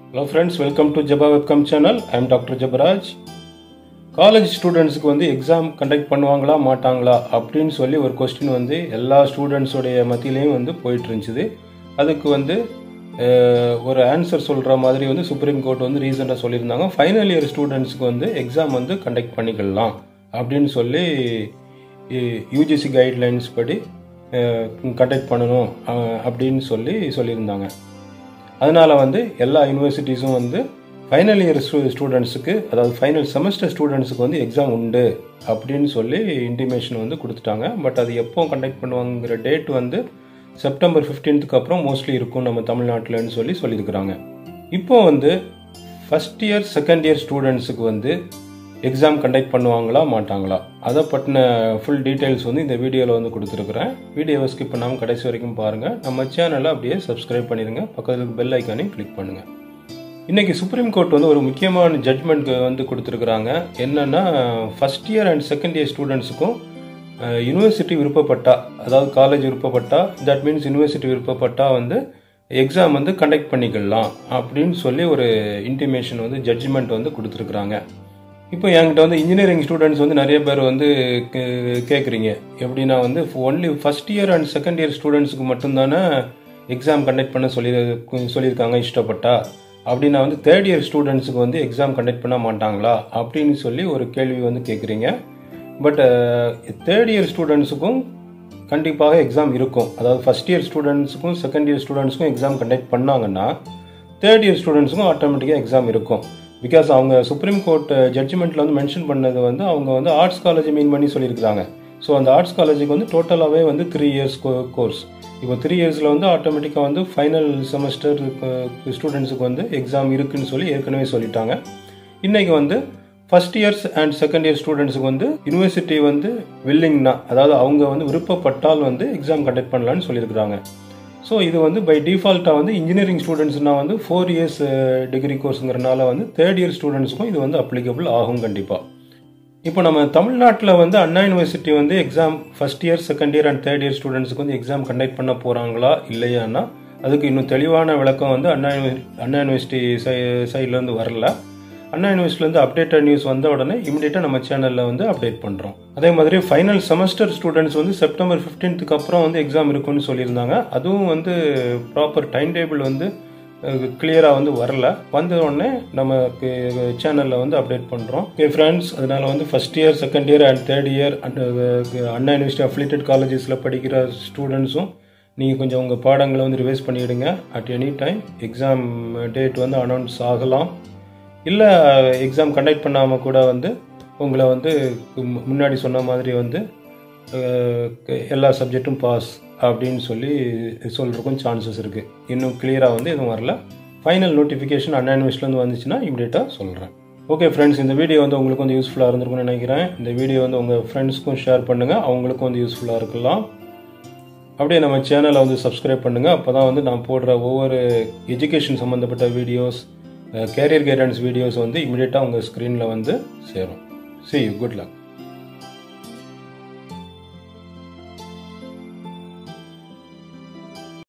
hello friends welcome to Jaba webcam channel I am doctor Jabaraj college ஸ்டூடெண்ட்ஸுக்கு வந்து exam conduct பண்ணுவாங்களா மாட்டாங்களா அப்படின்னு சொல்லி ஒரு கொஸ்டின் வந்து எல்லா ஸ்டூடெண்ட்ஸோடைய மத்தியிலையும் வந்து போயிட்டு இருந்துச்சு அதுக்கு வந்து அஹ், ஒரு ஆன்சர் சொல்கிற மாதிரி வந்து சுப்ரீம் கோர்ட் வந்து ரீசெண்டாக சொல்லியிருந்தாங்க ஃபைனல் இயர் ஸ்டூடெண்ட்ஸுக்கு வந்து எக்ஸாம் வந்து கண்டக்ட் பண்ணிக்கலாம் அப்படின்னு சொல்லி யூஜிசி கைட்லைன்ஸ் படி கண்டக்ட் பண்ணணும் அஹ், அப்படின்னு சொல்லி சொல்லியிருந்தாங்க அதனால வந்து எல்லா யூனிவர்சிட்டிஸும் வந்து ஃபைனல் இயர் ஸ்டூ ஸ்டூடெண்ட்ஸுக்கு அதாவது ஃபைனல் செமஸ்டர் ஸ்டூடெண்ட்ஸுக்கு வந்து எக்ஸாம் உண்டு அப்படின்னு சொல்லி இன்டிமேஷன் வந்து கொடுத்துட்டாங்க பட் அது எப்போ கண்டக்ட் பண்ணுவாங்கிற டேட் வந்து செப்டம்பர் 15th அப்புறம் மோஸ்ட்லி இருக்கும் நம்ம தமிழ்நாட்டில்னு சொல்லி சொல்லியிருக்கிறாங்க இப்போ வந்து ஃபஸ்ட் இயர் செகண்ட் இயர் ஸ்டூடெண்ட்ஸுக்கு வந்து எக்ஸாம் கண்டக்ட் பண்ணுவாங்களா மாட்டாங்களா அதை பற்றின ஃபுல் டீட்டெயில்ஸ் வந்து இந்த வீடியோவில் வந்து கொடுத்துருக்குறேன் வீடியோவை ஸ்கிப் பண்ணாமல் கடைசி வரைக்கும் பாருங்கள் நம்ம சேனலை அப்படியே சப்ஸ்கிரைப் பண்ணிடுங்க பக்கத்தில் பெல் ஐக்கானையும் கிளிக் பண்ணுங்கள் இன்னைக்கு சுப்ரீம் கோர்ட் வந்து ஒரு முக்கியமான ஜட்மெண்ட் வந்து கொடுத்துருக்குறாங்க என்னன்னா first year and second year ஸ்டூடெண்ட்ஸுக்கும் யூனிவர்சிட்டி விருப்பப்பட்டா அதாவது காலேஜ் விருப்பப்பட்டா தட் மீன்ஸ் யூனிவர்சிட்டி விருப்பப்பட்டா வந்து எக்ஸாம் வந்து கண்டக்ட் பண்ணிக்கலாம் அப்படின்னு சொல்லி ஒரு இன்டிமேஷன் வந்து ஜட்ஜ்மெண்ட் வந்து கொடுத்துருக்குறாங்க இப்போ என்கிட்ட வந்து இன்ஜினியரிங் ஸ்டூடெண்ட்ஸ் வந்து நிறைய பேர் வந்து கேட்குறீங்க எப்படின்னா வந்து only first year and second year ஸ்டூடெண்ட்ஸுக்கு மட்டும்தானே எக்ஸாம் கண்டக்ட் பண்ண சொல்லி சொல்லியிருக்காங்க இஷ்டப்பட்டா அப்படின்னா வந்து தேர்ட் இயர் ஸ்டூடெண்ட்ஸுக்கு வந்து எக்ஸாம் கண்டக்ட் பண்ண மாட்டாங்களா அப்படின்னு சொல்லி ஒரு கேள்வி வந்து கேட்குறீங்க பட் தேர்ட் இயர் ஸ்டூடெண்ட்ஸுக்கும் கண்டிப்பாக எக்ஸாம் இருக்கும் அதாவது ஃபர்ஸ்ட் இயர் ஸ்டூடெண்ட்ஸுக்கும் செகண்ட் இயர் ஸ்டூடெண்ட்ஸுக்கும் எக்ஸாம் கண்டக்ட் பண்ணாங்கன்னா தேர்ட் இயர் ஸ்டூடெண்ட்ஸுக்கும் ஆட்டோமேட்டிக்காக எக்ஸாம் இருக்கும் பிகாஸ் அவங்க சுப்ரீம் கோர்ட் ஜட்ஜ்மெண்ட்டில் வந்து மென்ஷன் பண்ணது வந்து அவங்க வந்து ஆர்ட்ஸ் காலேஜ் மீன் பண்ணி சொல்லியிருக்காங்க ஸோ அந்த ஆர்ட்ஸ் காலேஜுக்கு வந்து டோட்டலாகவே வந்து த்ரீ இயர்ஸ் கோர்ஸ் இப்போ த்ரீ இயர்ஸில் வந்து ஆட்டோமேட்டிக்காக வந்து ஃபைனல் செமஸ்டர் ஸ்டூடெண்ட்ஸுக்கு வந்து எக்ஸாம் இருக்குன்னு சொல்லி ஏற்கனவே சொல்லிட்டாங்க இன்றைக்கி வந்து first years and second year ஸ்டூடெண்ட்ஸுக்கு வந்து யூனிவர்சிட்டி வந்து வில்லிங்னா அதாவது அவங்க வந்து விருப்பப்பட்டால் வந்து எக்ஸாம் கண்டக்ட் பண்ணலான்னு சொல்லியிருக்கிறாங்க ஸோ இது வந்து பை டிஃபால்ட்டாக வந்து இன்ஜினியரிங் ஸ்டூடெண்ட்ஸ்னால் வந்து ஃபோர் இயர்ஸ் டிகிரி கோர்ஸுங்கிறனால வந்து தேர்ட் இயர் ஸ்டூடெண்ட்ஸுக்கும் இது வந்து அப்ளிகபிள் ஆகும் கண்டிப்பாக இப்போ நம்ம தமிழ்நாட்டில் வந்து அண்ணா யூனிவர்சிட்டி வந்து exam first year second year and third year ஸ்டூடெண்ட்ஸுக்கு வந்து எக்ஸாம் கண்டக்ட் பண்ண போகிறாங்களா இல்லையான்னா அதுக்கு இன்னும் தெளிவான விளக்கம் வந்து அண்ணா யூனி- அண்ணா யூனிவர்சிட்டி சை சைட்லேருந்து வரல அண்ணா யூனிவர்சிட்டிலேருந்து அப்டேட்டட் நியூஸ் வந்த உடனே இமிடியேட்டாக நம்ம சேனலில் வந்து அப்டேட் பண்ணுறோம் அதே மாதிரி ஃபைனல் செமஸ்டர் ஸ்டூடெண்ட்ஸ் வந்து செப்டம்பர் 15th அப்புறம் வந்து எக்ஸாம் இருக்குன்னு சொல்லியிருந்தாங்க அதுவும் வந்து ப்ராப்பர் டைம் டேபிள் வந்து கிளியராக வந்து வரல வந்த உடனே நம்ம சேனலில் வந்து அப்டேட் பண்ணுறோம் ஓகே ஃப்ரெண்ட்ஸ் அதனால வந்து first year second year and third year and Anna university affiliated காலேஜஸில் படிக்கிற ஸ்டூடெண்ட்ஸும் நீங்கள் கொஞ்சம் உங்கள் பாடங்களை வந்து ரிவைஸ் பண்ணிவிடுங்க at any time exam date வந்து அனௌன்ஸ் ஆகலாம் இல்லை எக்ஸாம் கண்டக்ட் பண்ணாமல் கூட வந்து உங்களை வந்து மு- முன்னாடி சொன்ன மாதிரி வந்து அஹ், எல்லா சப்ஜெக்ட்டும் பாஸ் அப்படின்னு சொல்லி சொல்கிறதுக்கும் சான்சஸ் இருக்குது இன்னும் கிளியராக வந்து எதுவும் வரல ஃபைனல் நோட்டிஃபிகேஷன் அண்ணா யூனிவர்சிட்டிலேருந்து வந்துச்சுன்னா இமீடியட்டாக சொல்கிறேன் ஓகே ஃப்ரெண்ட்ஸ் இந்த வீடியோ வந்து உங்களுக்கு வந்து யூஸ்ஃபுல்லாக இருந்திருக்கும்னு நினைக்கிறேன் இந்த வீடியோ வந்து உங்கள் ஃப்ரெண்ட்ஸ்க்கும் ஷேர் பண்ணுங்கள் அவங்களுக்கும் வந்து யூஸ்ஃபுல்லாக இருக்கலாம் அப்படியே நம்ம சேனலை வந்து சப்ஸ்கிரைப் பண்ணுங்கள் அப்போ தான் வந்து நான் போடுற ஒவ்வொரு எஜுகேஷன் சம்மந்தப்பட்ட வீடியோஸ் கேரியர் கைடன்ஸ் வீடியோஸ் வந்து இமிடியேட்டாக உங்கள் ஸ்க்ரீனில் வந்து சேரும் see you குட் luck